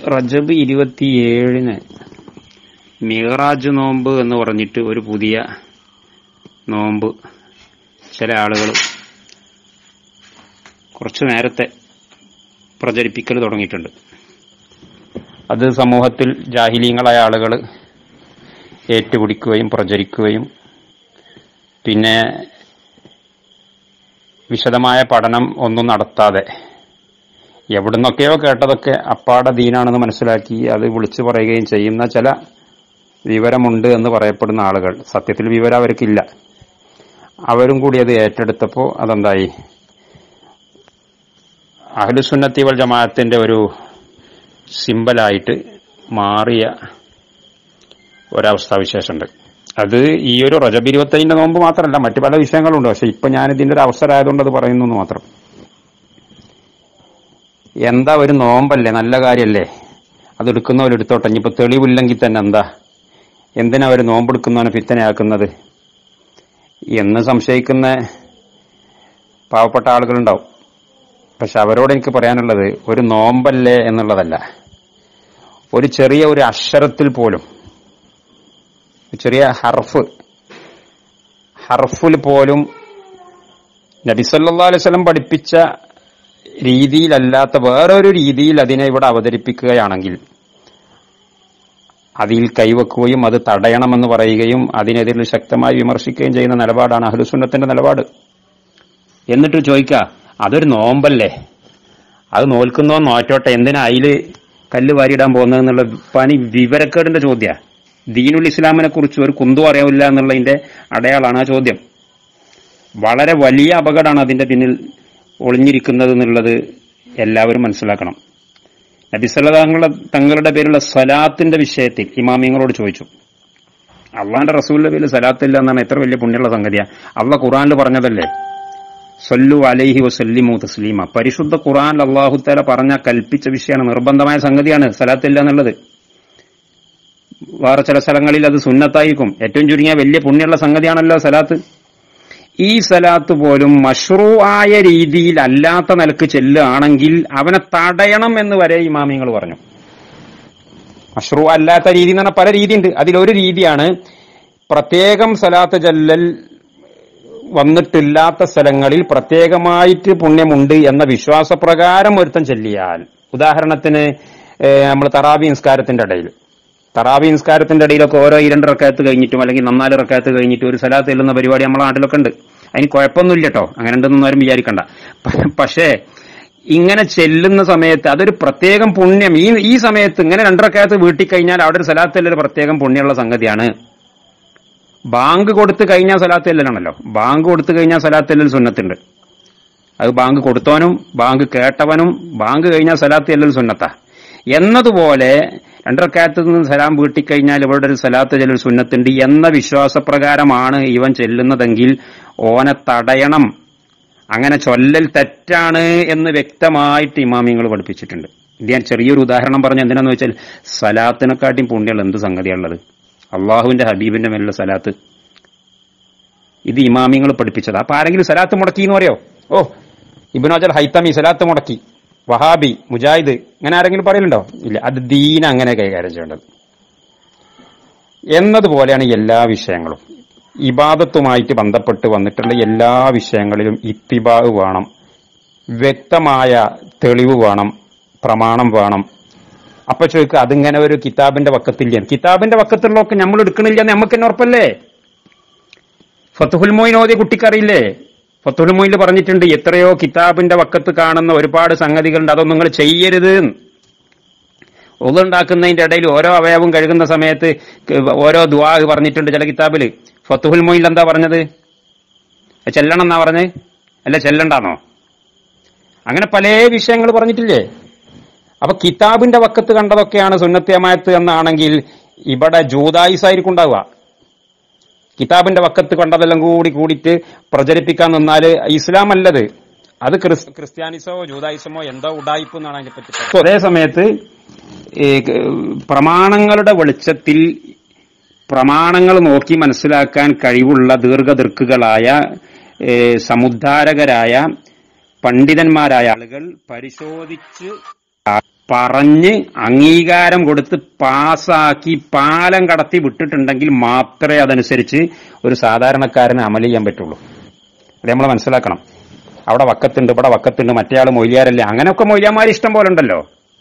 റജബ് ഇരുപത്തിയേഴിന് മിഹറാജ് നോമ്പ് എന്ന് പറഞ്ഞിട്ട് ഒരു പുതിയ നോമ്പ് ചില ആളുകൾ കുറച്ചു നേരത്തെ പ്രചരിപ്പിക്കൽ തുടങ്ങിയിട്ടുണ്ട് അത് സമൂഹത്തിൽ ജാഹിലീങ്ങളായ ആളുകൾ ഏറ്റുപിടിക്കുകയും പ്രചരിക്കുകയും പിന്നെ വിശദമായ പഠനം ഒന്നും നടത്താതെ എവിടുന്നൊക്കെയോ കേട്ടതൊക്കെ അപ്പാടെ ദീനാണെന്ന് മനസ്സിലാക്കി അത് വിളിച്ചു പറയുകയും ചെയ്യുന്ന ചില വിവരമുണ്ട് എന്ന് പറയപ്പെടുന്ന ആളുകൾ സത്യത്തിൽ വിവരം അവർക്കില്ല അവരും കൂടി അത് ഏറ്റെടുത്തപ്പോൾ അതെന്തായി അഹ്ലുസുന്നത്തി വൽ ജമാഅത്തിന്റെ ഒരു സിമ്പലായിട്ട് മാറിയ ഒരവസ്ഥാവിശേഷമുണ്ട് അത് ഈ ഒരു റജബ് ഇരുപത്തഞ്ചിന്റെ നോമ്പ് മാത്രമല്ല മറ്റു പല വിഷയങ്ങളുണ്ട് പക്ഷെ ഇപ്പൊ ഞാൻ ഇതിന്റെ ഒരു അവസരമായതുകൊണ്ട് അത് പറയുന്നു എന്ന് മാത്രം എന്താ ഒരു നോമ്പല്ലേ നല്ല കാര്യല്ലേ അത് എടുക്കുന്നവരെടുത്തോട്ടെ ഇനിയിപ്പോ തെളിവില്ലെങ്കിൽ തന്നെ എന്താ എന്തിനാ അവർ നോമ്പെടുക്കുന്നവനെ ഫിത്തനയാക്കുന്നത് എന്ന് സംശയിക്കുന്ന പാവപ്പെട്ട ആളുകളുണ്ടാവും പക്ഷെ അവരോട് എനിക്ക് പറയാനുള്ളത് ഒരു നോമ്പല്ലേ എന്നുള്ളതല്ല ഒരു ചെറിയ ഒരു അക്ഷരത്തിൽ പോലും ചെറിയ ഹർഫ് ഹർഫിൽ പോലും നബിസല്ലാ അലൈവലം പഠിപ്പിച്ച രീതിയിലല്ലാത്ത വേറൊരു രീതിയിൽ അതിനെ ഇവിടെ അവതരിപ്പിക്കുകയാണെങ്കിൽ അതിൽ കൈവെക്കുകയും അത് തടയണമെന്ന് പറയുകയും അതിനെതിരെ ശക്തമായി വിമർശിക്കുകയും ചെയ്യുന്ന നിലപാടാണ് അഹ്ലുസുന്നത്തിന്റെ നിലപാട് എന്നിട്ട് ചോദിക്ക അതൊരു നോമ്പല്ലേ അത് നോൽക്കുന്നോ നോറ്റോട്ടെ എന്തിനാ അതില് കല്ല് വാരിയിടാൻ പോകുന്നതെന്നുള്ള പനി വിവരക്കേടിന്റെ ചോദ്യ ദീനുൽ ഇസ്ലാമിനെ കുറിച്ച് ഒരു കുന്തും അറിയാവില്ല എന്നുള്ളതിന്റെ അടയാളാണ് ആ ചോദ്യം വളരെ വലിയ അപകടമാണ് അതിന്റെ പിന്നിൽ ഒളിഞ്ഞിരിക്കുന്നത് എന്നുള്ളത് എല്ലാവരും മനസ്സിലാക്കണം നബിസല്ലാങ്ങളുടെ തങ്ങളുടെ പേരുള്ള സലാത്തിന്റെ വിഷയത്തിൽ ഇമാമിങ്ങളോട് ചോദിച്ചു അള്ളാന്റെ റസൂലിന്റെ പേരിൽ സലാത്തില്ല എന്നാണ് എത്ര വലിയ പുണ്യമുള്ള സംഗതിയാ അള്ള ഖുറാനിൽ പറഞ്ഞതല്ലേ സല്ലു അലൈഹി വസല്ലിമു തസ്ലീമ പരിശുദ്ധ ഖുറാൻ അള്ളാഹുത്താല പറഞ്ഞ കൽപ്പിച്ച വിഷയമാണ് നിർബന്ധമായ സംഗതിയാണ് സലാത്തില്ല എന്നുള്ളത് വേറെ ചില സ്ഥലങ്ങളിൽ അത് സുന്നത്തായിരിക്കും ഏറ്റവും ചുരുങ്ങിയ വലിയ പുണ്യമുള്ള സംഗതിയാണല്ലോ സലാത്ത് ഈ സലാത്ത് പോലും മഷ്റൂ ആയ രീതിയിൽ അല്ലാത്ത നിലക്ക് ചെല്ലുകയാണെങ്കിൽ അവനെ തടയണം എന്ന് വരെ ഇമാമിങ്ങൾ പറഞ്ഞു മഷ്റൂ അല്ലാത്ത രീതി എന്ന് പറഞ്ഞാൽ പല രീതിയുണ്ട് അതിലൊരു രീതിയാണ് പ്രത്യേകം സലാത്ത് ചെല്ലൽ വന്നിട്ടില്ലാത്ത സ്ഥലങ്ങളിൽ പ്രത്യേകമായിട്ട് പുണ്യമുണ്ട് എന്ന വിശ്വാസപ്രകാരം ഒരുത്തൻ ചെല്ലിയാൽ ഉദാഹരണത്തിന് നമ്മൾ തറാബി നിസ്കാരത്തിന്റെ ഇടയിൽ തറാബി നിസ്കാരത്തിന്റെ ഇടയിലൊക്കെ ഓരോ ഈ രണ്ട് റക്കാത്ത് കഴിഞ്ഞിട്ടും അല്ലെങ്കിൽ നന്നാല് റക്കാത്ത് കഴിഞ്ഞിട്ടും ഒരു സ്ഥലത്ത് ചെല്ലുന്ന പരിപാടി നമ്മളെ നാട്ടിലൊക്കെ ഉണ്ട് അതിന് കുഴപ്പമൊന്നുമില്ല കേട്ടോ അങ്ങനെ ഉണ്ടെന്നൊന്നും ആരും വിചാരിക്കണ്ട പക്ഷേ ഇങ്ങനെ ചെല്ലുന്ന സമയത്ത് അതൊരു പ്രത്യേകം പുണ്യം ഈ ഈ സമയത്ത് ഇങ്ങനെ രണ്ടരക്കകത്ത് വീട്ടിൽ കഴിഞ്ഞാൽ അവിടെ ഒരു സ്ഥലത്തിൽ ഒരു പ്രത്യേകം പുണ്യമുള്ള സംഗതിയാണ് ബാങ്ക് കൊടുത്തു കഴിഞ്ഞാൽ സലാത്ത് ചെല്ലലാണല്ലോ ബാങ്ക് കൊടുത്തു കഴിഞ്ഞാൽ സലാത്ത് ചെല്ലൽ സുന്നത്തുണ്ട് അത് ബാങ്ക് കൊടുത്തവനും ബാങ്ക് കേട്ടവനും ബാങ്ക് കഴിഞ്ഞാൽ സലാത്ത് ചെല്ലൽ സുന്നത്താ എന്നതുപോലെ രണ്ടരക്കാലത്ത് നിന്ന് സലാം വീട്ടിക്കഴിഞ്ഞാൽ ഇവിടെ ഒരു സലാത്ത് ചെല്ലൽ സുന്നത്തുണ്ട് എന്ന വിശ്വാസപ്രകാരമാണ് ഇവൻ ചെല്ലുന്നതെങ്കിൽ ഓനെ തടയണം അങ്ങനെ ചൊല്ലൽ തെറ്റാണ് എന്ന് വ്യക്തമായിട്ട് ഇമാമിങ്ങൾ പഠിപ്പിച്ചിട്ടുണ്ട് ഇത് ഞാൻ ചെറിയൊരു ഉദാഹരണം പറഞ്ഞ എന്തിനാന്ന് വെച്ചാൽ സലാത്തിനെക്കാട്ടിയും പുണ്യമുള്ള എന്ത് സംഗതിയാണുള്ളത് അള്ളാഹുവിന്റെ ഹബീബിന്റെ മേലുള്ള സലാത്ത് ഇത് ഇമാമിങ്ങൾ പഠിപ്പിച്ചത് അപ്പൊ ആരെങ്കിലും സലാത്ത് മുടക്കി എന്ന് പറയോ ഓ ഇബിനോജൽ ഹൈത്തമി സലാത്ത് മുടക്കി വഹാബി മുജാഹിദ് ഇങ്ങനെ ആരെങ്കിലും പറയലുണ്ടോ ഇല്ല അത് ദീന അങ്ങനെ കൈകാര്യം ചെയ്യേണ്ടത് എന്നതുപോലെയാണ് എല്ലാ വിഷയങ്ങളും ഇബാദത്തുമായിട്ട് ബന്ധപ്പെട്ട് വന്നിട്ടുള്ള എല്ലാ വിഷയങ്ങളിലും ഇത്തിബാവ് വേണം വ്യക്തമായ തെളിവ് വേണം പ്രമാണം വേണം അപ്പൊ ചോദിക്കുക അതിങ്ങനെ ഒരു കിതാബിന്റെ വക്കത്തില്ല കിതാബിന്റെ വക്കത്തുള്ളതൊക്കെ നമ്മൾ എടുക്കണില്ല നമുക്ക് തന്നെ ഉറപ്പല്ലേ ഫത്തുഹുൽ മൊയിൻ ഓതിയ കുട്ടിക്കറിയില്ലേ ഫത്തുഹുൽ മൊയിനിൽ പറഞ്ഞിട്ടുണ്ട് എത്രയോ കിതാബിന്റെ വക്കത്ത് കാണുന്ന ഒരുപാട് സംഗതികളുണ്ട് അതൊന്നും നിങ്ങൾ ചെയ്യരുത് ഒതുണ്ടാക്കുന്നതിന്റെ ഇടയിൽ ഓരോ അവയവം കഴുകുന്ന സമയത്ത് ഓരോ ദ്വാ പറഞ്ഞിട്ടുണ്ട് ചില കിതാബില് ഫത്തുഹുൽ മൊയിനിൽ എന്താ പറഞ്ഞത് ചെല്ലണം എന്നാ പറഞ്ഞത് അല്ല ചെല്ലണ്ടാന്നോ അങ്ങനെ പല വിഷയങ്ങൾ പറഞ്ഞിട്ടില്ലേ അപ്പൊ കിതാബിന്റെ വക്കത്ത് കണ്ടതൊക്കെയാണ് സുന്നത്യമായത്ത് എന്നാണെങ്കിൽ ഇവിടെ ജൂതായുസായിരിക്കും ഉണ്ടാവുക കിതാബിന്റെ വക്കത്ത് കണ്ടതെല്ലാം കൂടി കൂടിയിട്ട് പ്രചരിപ്പിക്കാൻ നിന്നാൽ ഇസ്ലാം അല്ലത് അത് ക്രിസ്ത്യാനിസമോ ജൂതായുസമോ എന്തോ ഉടായിപ്പ് എന്നാണ് അതിനെ പറ്റി അതേ സമയത്ത് പ്രമാണങ്ങളുടെ വെളിച്ചത്തിൽ പ്രമാണങ്ങൾ നോക്കി മനസ്സിലാക്കാൻ കഴിവുള്ള ദീർഘദീർഘകളായ സമുദ്ധാരകരായ പണ്ഡിതന്മാരായ ആളുകൾ പരിശോധിച്ച് പറഞ്ഞ് അംഗീകാരം കൊടുത്ത് പാസാക്കി പാലം കടത്തി വിട്ടിട്ടുണ്ടെങ്കിൽ മാത്രമേ അതനുസരിച്ച് ഒരു സാധാരണക്കാരന് അമൽ ചെയ്യാൻ പറ്റുള്ളൂ അത് നമ്മൾ മനസ്സിലാക്കണം അവിടെ വക്കത്തുണ്ട് ഇവിടെ വക്കത്തുണ്ട് മറ്റേ ആൾ മൊയ്യാരല്ലേ അങ്ങനെയൊക്കെ മൊയ്യാമാർ ഇഷ്ടം പോലെ ഉണ്ടല്ലോ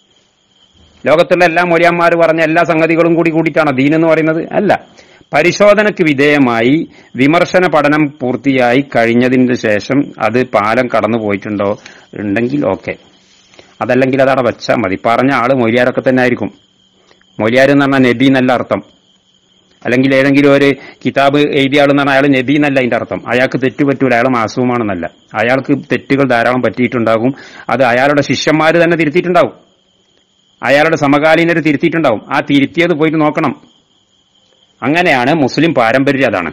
ലോകത്തുള്ള എല്ലാ മൊയ്യാന്മാർ പറഞ്ഞ എല്ലാ സംഗതികളും കൂടി കൂടിയിട്ടാണോ ദീൻ എന്ന് പറയുന്നത് അല്ല പരിശോധനയ്ക്ക് വിധേയമായി വിമർശന പഠനം പൂർത്തിയായി കഴിഞ്ഞതിന് ശേഷം അത് പാലം കടന്നു പോയിട്ടുണ്ടോ ഉണ്ടെങ്കിൽ ഓക്കെ അതല്ലെങ്കിൽ അതവിടെ വെച്ചാൽ മതി പറഞ്ഞ ആള് മൊയ്യാരൊക്കെ തന്നെ ആയിരിക്കും മൊയ്യാർ എന്ന് പറഞ്ഞാൽ നബി എന്നല്ല അർത്ഥം അല്ലെങ്കിൽ ഏതെങ്കിലും ഒരു കിതാബ് എഴുതിയ ആൾ എന്ന് പറഞ്ഞാൽ അയാൾ നബി എന്നല്ല അതിന്റെ അർത്ഥം അയാൾക്ക് തെറ്റ് പറ്റൂല അയാൾ മാസവുമാണെന്നല്ല അയാൾക്ക് തെറ്റുകൾ ധാരാളം പറ്റിയിട്ടുണ്ടാകും അത് അയാളുടെ ശിഷ്യന്മാർ തന്നെ തിരുത്തിയിട്ടുണ്ടാവും അയാളുടെ സമകാലീനർ തിരുത്തിയിട്ടുണ്ടാവും ആ തിരുത്തിയത് പോയിട്ട് നോക്കണം അങ്ങനെയാണ് മുസ്ലിം പാരമ്പര്യം അതാണ്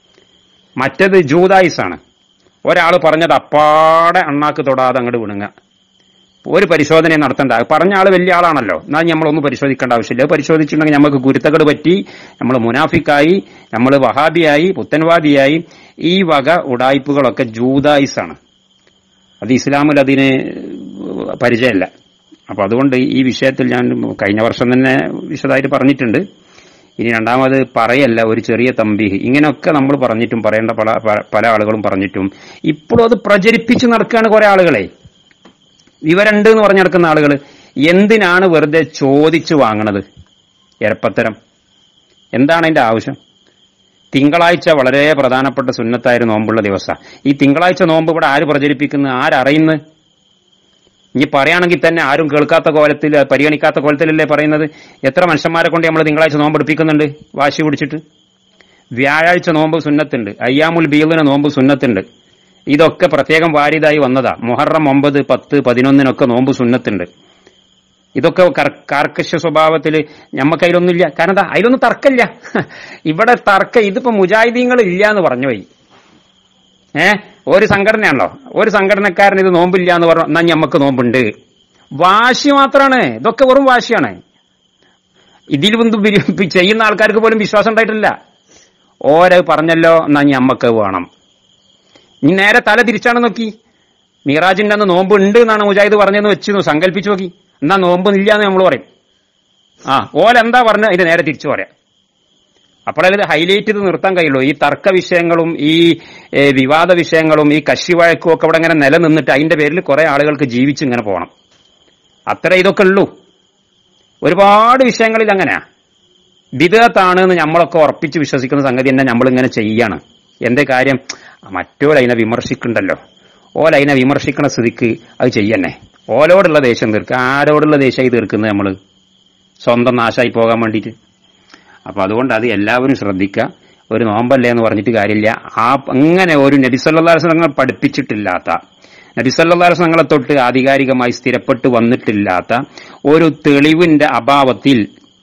മറ്റത് ജൂതായിസ് ആണ് ഒരാൾ പറഞ്ഞത് അപ്പാടെ അണ്ണാക്ക് തൊടാതെ അങ്ങോട്ട് വിണുങ്ങ ഒരു പരിശോധന നടത്തേണ്ട പറഞ്ഞ ആൾ വലിയ ആളാണല്ലോ എന്നാൽ നമ്മളൊന്നും പരിശോധിക്കേണ്ട ആവശ്യമില്ല അത് പരിശോധിച്ചിട്ടുണ്ടെങ്കിൽ നമുക്ക് കുരുത്തക്കേട് പറ്റി നമ്മൾ മുനാഫിക്കായി നമ്മൾ വഹാബിയായി പുത്തൻവാദിയായി ഈ വക ഉടായ്പകളൊക്കെ ജൂതായിസ് ആണ് അത് ഇസ്ലാമിൽ അതിന് പരിചയമല്ല അപ്പൊ അതുകൊണ്ട് ഈ വിഷയത്തിൽ ഞാൻ കഴിഞ്ഞ വർഷം തന്നെ വിശദമായിട്ട് പറഞ്ഞിട്ടുണ്ട് ഇനി രണ്ടാമത് പറയല്ല ഒരു ചെറിയ തമ്പീഹ് ഇങ്ങനെയൊക്കെ നമ്മൾ പറഞ്ഞിട്ടും പറയേണ്ട പല പല- പല ആളുകളും പറഞ്ഞിട്ടും ഇപ്പോഴും അത് പ്രചരിപ്പിച്ച് നടക്കുകയാണ് കുറെ ആളുകളെ വിവരണ്ട് എന്ന് പറഞ്ഞു നടക്കുന്ന ആളുകൾ എന്തിനാണ് വെറുതെ ചോദിച്ചു വാങ്ങണത് എരപ്പത്തരം എന്താണ് അതിന്റെ ആവശ്യം തിങ്കളാഴ്ച വളരെ പ്രധാനപ്പെട്ട സുന്നത്തായ ഒരു നോമ്പുള്ള ദിവസം ഈ തിങ്കളാഴ്ച നോമ്പ് ഇവിടെ ആര് പ്രചരിപ്പിക്കുന്നു ആരറിയുന്നു ഇനി പറയുകയാണെങ്കിൽ തന്നെ ആരും കേൾക്കാത്ത കോലത്തിൽ പരിഗണിക്കാത്ത കോലത്തിലല്ലേ പറയുന്നത് എത്ര മനുഷ്യന്മാരെ കൊണ്ട് നമ്മൾ തിങ്കളാഴ്ച നോമ്പ് എടുപ്പിക്കുന്നുണ്ട് വാശി പിടിച്ചിട്ട് വ്യാഴാഴ്ച നോമ്പ് സുന്നത്തുണ്ട് അയ്യാമുൽ ബീലിന് നോമ്പ് സുന്നത്തുണ്ട് ഇതൊക്കെ പ്രത്യേകം വാരിതായി വന്നതാ മുഹറം ഒമ്പത് പത്ത് പതിനൊന്നിനൊക്കെ നോമ്പ് സുന്നത്തുണ്ട് ഇതൊക്കെ കർ- കാർക്കശ സ്വഭാവത്തിൽ ഞമ്മക്ക് അതിലൊന്നുമില്ല കാരണം എന്താ അതിലൊന്നും തർക്കമില്ല ഇവിടെ തർക്കം ഇതിപ്പോ മുജാഹിദീങ്ങൾ ഇല്ല എന്ന് പറഞ്ഞു പോയി ഏ ഒരു സംഘടനയാണല്ലോ ഒരു സംഘടനക്കാരൻ ഇത് നോമ്പില്ല എന്ന് പറഞ്ഞു എന്നാ ഞമ്മക്ക് നോമ്പുണ്ട് വാശി മാത്രമാണ് ഇതൊക്കെ വെറും വാശിയാണ് ഇതിൽ വന്ന് ബിരി- ചെയ്യുന്ന ആൾക്കാർക്ക് പോലും വിശ്വാസം ഉണ്ടായിട്ടില്ല ഓരോ പറഞ്ഞല്ലോ എന്നാ ഞമ്മക്ക് വേണം ഇനി നേരെ തല തിരിച്ചാണ് നോക്കി മീറാജിന്റെ അന്ന് നോമ്പ് ഉണ്ട് എന്നാണ് മുജാഹിദ് പറഞ്ഞതെന്ന് വെച്ചു സങ്കല്പിച്ചു നോക്കി എന്നാ നോമ്പ് ഇല്ല എന്ന് നമ്മൾ പറയും ആ ഓലെന്താ പറഞ്ഞ ഇത് നേരെ തിരിച്ചു പറയാം അപ്പോഴേ ഇത് ഹൈലൈറ്റ് ചെയ്ത് നിർത്താൻ കഴിയുള്ളൂ ഈ തർക്ക വിഷയങ്ങളും ഈ ഏ, വിവാദ വിഷയങ്ങളും ഈ കശി വഴക്കും ഒക്കെ ഇവിടെ ഇങ്ങനെ നിലനിന്നിട്ട് അതിന്റെ പേരിൽ കുറെ ആളുകൾക്ക് ജീവിച്ച് ഇങ്ങനെ പോകണം അത്ര ഇതൊക്കെ ഉള്ളൂ ഒരുപാട് വിഷയങ്ങളിൽ അങ്ങനെയാ വിധേയത്താണ് എന്ന് നമ്മളൊക്കെ ഉറപ്പിച്ച് വിശ്വസിക്കുന്ന സംഗതി തന്നെ നമ്മളിങ്ങനെ ചെയ്യാണ് എന്റെ കാര്യം മറ്റോലതിനെ വിമർശിക്കണ്ടല്ലോ ഓലതിനെ വിമർശിക്കണ സ്ഥിതിക്ക് അത് ചെയ്യന്നെ ഓലോടുള്ള ദേഷ്യം തീർക്കുക ആരോടുള്ള ദേഷ്യമായി തീർക്കുന്നത് നമ്മള് സ്വന്തം നാശമായി പോകാൻ വേണ്ടിയിട്ട് അപ്പൊ അതുകൊണ്ട് അത് എല്ലാവരും ശ്രദ്ധിക്കുക ഒരു നോമ്പല്ലേ എന്ന് പറഞ്ഞിട്ട് കാര്യമില്ല ആ അങ്ങനെ ഒരു നബിസല്ലാസ്ലങ്ങൾ പഠിപ്പിച്ചിട്ടില്ലാത്ത നബിസല്ലാസ്ലങ്ങളെ തൊട്ട് ആധികാരികമായി സ്ഥിരപ്പെട്ട് വന്നിട്ടില്ലാത്ത ഒരു തെളിവിന്റെ അഭാവത്തിൽ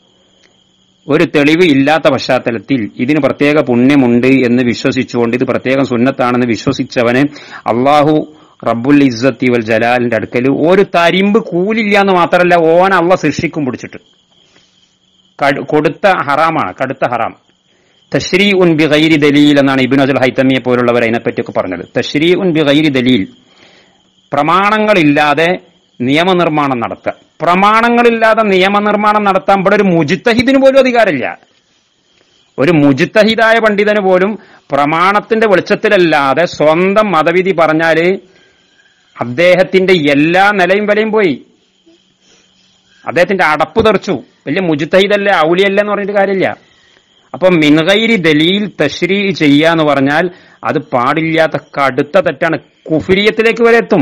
ഒരു തെളിവ് ഇല്ലാത്ത പശ്ചാത്തലത്തിൽ ഇതിന് പ്രത്യേക പുണ്യമുണ്ട് എന്ന് വിശ്വസിച്ചുകൊണ്ട് ഇത് പ്രത്യേകം സുന്നത്താണെന്ന് വിശ്വസിച്ചവന് അള്ളാഹു റബ്ബുൽ ഇസ്സത്തി വൽ ജലാലിന്റെ അടുക്കൽ ഒരു തരിമ്പ് കൂലില്ല എന്ന് മാത്രമല്ല ഓൻ അള്ള ശിക്ഷിക്കും പിടിച്ചിട്ട് കട്- കൊടുത്ത ഹറാമാണ് കടുത്ത ഹറാം തശ്രീ ഉൻ ബി ഗൈരി ദലീൽ എന്നാണ് ഇബിൻ അജുൽ ഹൈത്തമിയെ പോലുള്ളവർ അതിനെപ്പറ്റിയൊക്കെ പറഞ്ഞത് തശ്രീ ഉൻ ബി ഗൈരി ദലീൽ പ്രമാണങ്ങളില്ലാതെ നിയമനിർമ്മാണം നടത്തുക പ്രമാണങ്ങളില്ലാതെ നിയമനിർമ്മാണം നടത്താൻ ഇവിടെ ഒരു മുജിത്തഹിദിന് പോലും അധികാരമില്ല ഒരു മുജിത്തഹിദായ പണ്ഡിതന് പോലും പ്രമാണത്തിന്റെ വെളിച്ചത്തിലല്ലാതെ സ്വന്തം മതവിധി പറഞ്ഞാല് അദ്ദേഹത്തിന്റെ എല്ലാ നിലയും വിലയും പോയി അദ്ദേഹത്തിന്റെ അടപ്പ് തെറിച്ചു വലിയ മുജിത്തഹിദല്ലേ ഔലിയല്ല എന്ന് പറഞ്ഞിട്ട് കാര്യമില്ല അപ്പൊ മിൻഗൈരി ദലീൽ തശ്രീ ചെയ്യാന്ന് പറഞ്ഞാൽ അത് പാടില്ലാത്ത കടുത്ത തെറ്റാണ് കുഫിരിയത്തിലേക്ക് വരെ എത്തും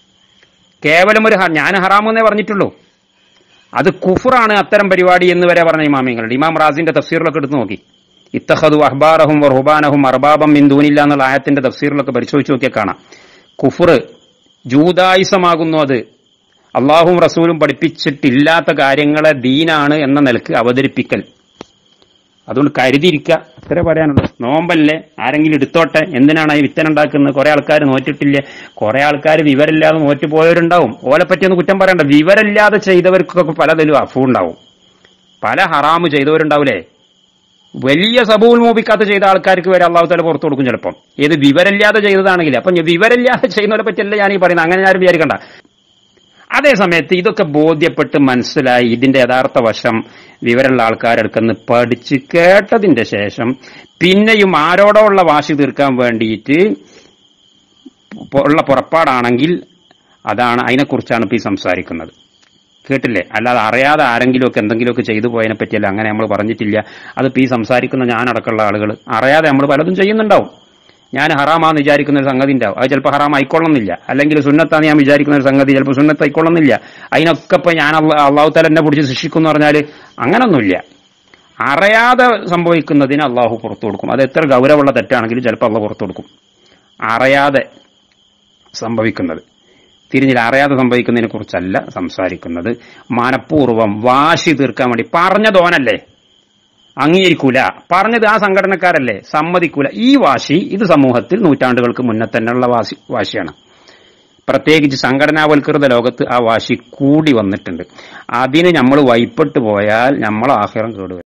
കേവലം ഒരു ഹ- ഞാൻ ഹറാമെന്നേ പറഞ്ഞിട്ടുള്ളൂ അത് കുഫറാണ് അത്തരം പരിപാടി എന്ന് വരെ പറഞ്ഞ ഇമാമിങ്ങളുണ്ട് ഇമാം റാസിന്റെ തഫ്സീറിലൊക്കെ എടുത്ത് നോക്കി ഇത്തഹദു അഹ്ബാറഹും റുബാനഹും അർബാബം മിന്ദൂനില്ല എന്നുള്ള ആയത്തിന്റെ തഫ്സീറിലൊക്കെ പരിശോധിച്ച് നോക്കിയാൽ കാണാം കുഫർ ജൂതായുസമാകുന്നു അത് അള്ളാഹും റസൂലും പഠിപ്പിച്ചിട്ടില്ലാത്ത കാര്യങ്ങളെ ദീനാണ് എന്ന നിലക്ക് അവതരിപ്പിക്കൽ അതുകൊണ്ട് കരുതിയിരിക്കുക അത്രേ പറയാനുള്ളൂ നോമ്പല്ലേ ആരെങ്കിലും എടുത്തോട്ടെ എന്തിനാണ് ഈ വിത്തനുണ്ടാക്കുന്നത് കുറെ ആൾക്കാർ നോറ്റിട്ടില്ലേ കുറെ ആൾക്കാർ വിവരമില്ലാതെ നോറ്റ് പോയവരുണ്ടാവും ഓലെ പറ്റിയൊന്നും കുറ്റം പറയണ്ട വിവരമില്ലാതെ ചെയ്തവർക്കൊക്കെ പലതിലും അഫു ഉണ്ടാവും പല ഹറാമ് ചെയ്തവരുണ്ടാവില്ലേ വലിയ സബൂൽ മൂപ്പിക്കാത്ത ചെയ്ത ആൾക്കാർക്ക് വരെ അള്ളാഹു തല പുറത്തു കൊടുക്കും ചിലപ്പം ഏത് വിവരമില്ലാതെ ചെയ്തതാണെങ്കിൽ അപ്പം വിവരമില്ലാതെ ചെയ്യുന്നവരെ പറ്റിയല്ല ഞാൻ ഈ പറയുന്നത് അങ്ങനെ ആരും വിചാരിക്കണ്ട അതേ സമയത്ത് ഇതൊക്കെ ബോധ്യപ്പെട്ട് മനസ്സിലായി ഇതിന്റെ യഥാർത്ഥ വശം വിവരമുള്ള ആൾക്കാരെടുക്കുന്ന പഠിച്ച് കേട്ടതിന്റെ ശേഷം പിന്നെയും ആരോടോ ഉള്ള വാശി തീർക്കാൻ വേണ്ടിയിട്ട് പൊ- ഉള്ള പുറപ്പാടാണെങ്കിൽ അതാണ് അതിനെക്കുറിച്ചാണ് ഇപ്പൊ ഈ സംസാരിക്കുന്നത് കേട്ടില്ലേ അല്ലാതെ അറിയാതെ ആരെങ്കിലുമൊക്കെ എന്തെങ്കിലുമൊക്കെ ചെയ്തു പോയതിനെ പറ്റിയല്ല അങ്ങനെ നമ്മൾ പറഞ്ഞിട്ടില്ല അത് ഇപ്പൊ ഈ സംസാരിക്കുന്ന ഞാനടക്കമുള്ള ആളുകൾ അറിയാതെ നമ്മൾ പലതും ചെയ്യുന്നുണ്ടാവും ഞാൻ ഹറാമാന്ന് വിചാരിക്കുന്ന ഒരു സംഗതി ഉണ്ടാവും അത് ചിലപ്പോൾ ഹറാം ആയിക്കൊള്ളുന്നില്ല അല്ലെങ്കിൽ സുന്നത്താന്ന് ഞാൻ വിചാരിക്കുന്ന ഒരു സംഗതി ചിലപ്പോൾ സുന്നത്ത് ആയിക്കൊള്ളുന്നില്ല അതിനൊക്കെ ഇപ്പൊ ഞാൻ അള്ള- അള്ളാഹു താല എന്നെ പിടിച്ച് ശിക്ഷിക്കും എന്ന് പറഞ്ഞാൽ അങ്ങനൊന്നുമില്ല അറിയാതെ സംഭവിക്കുന്നതിന് അള്ളാഹു പുറത്തു കൊടുക്കും അത് എത്ര ഗൗരവമുള്ള തെറ്റാണെങ്കിലും ചിലപ്പോൾ അള്ളാഹ് പുറത്തു കൊടുക്കും അറിയാതെ സംഭവിക്കുന്നത് തിരിഞ്ഞില്ല അറിയാതെ സംഭവിക്കുന്നതിനെ കുറിച്ചല്ല സംസാരിക്കുന്നത് മനഃപൂർവ്വം വാശി തീർക്കാൻ വേണ്ടി പറഞ്ഞതോനല്ലേ അംഗീകരിക്കൂല പറഞ്ഞത് ആ സംഘടനക്കാരല്ലേ സമ്മതിക്കൂല ഈ വാശി ഇത് സമൂഹത്തിൽ നൂറ്റാണ്ടുകൾക്ക് മുന്നേ തന്നെയുള്ള വാശി വാശിയാണ് പ്രത്യേകിച്ച് സംഘടനാവൽകൃത ലോകത്ത് ആ വാശി കൂടി വന്നിട്ടുണ്ട് അതിന് നമ്മൾ വൈപ്പെട്ട് പോയാൽ നമ്മൾ ആഹിറം കേടുവരും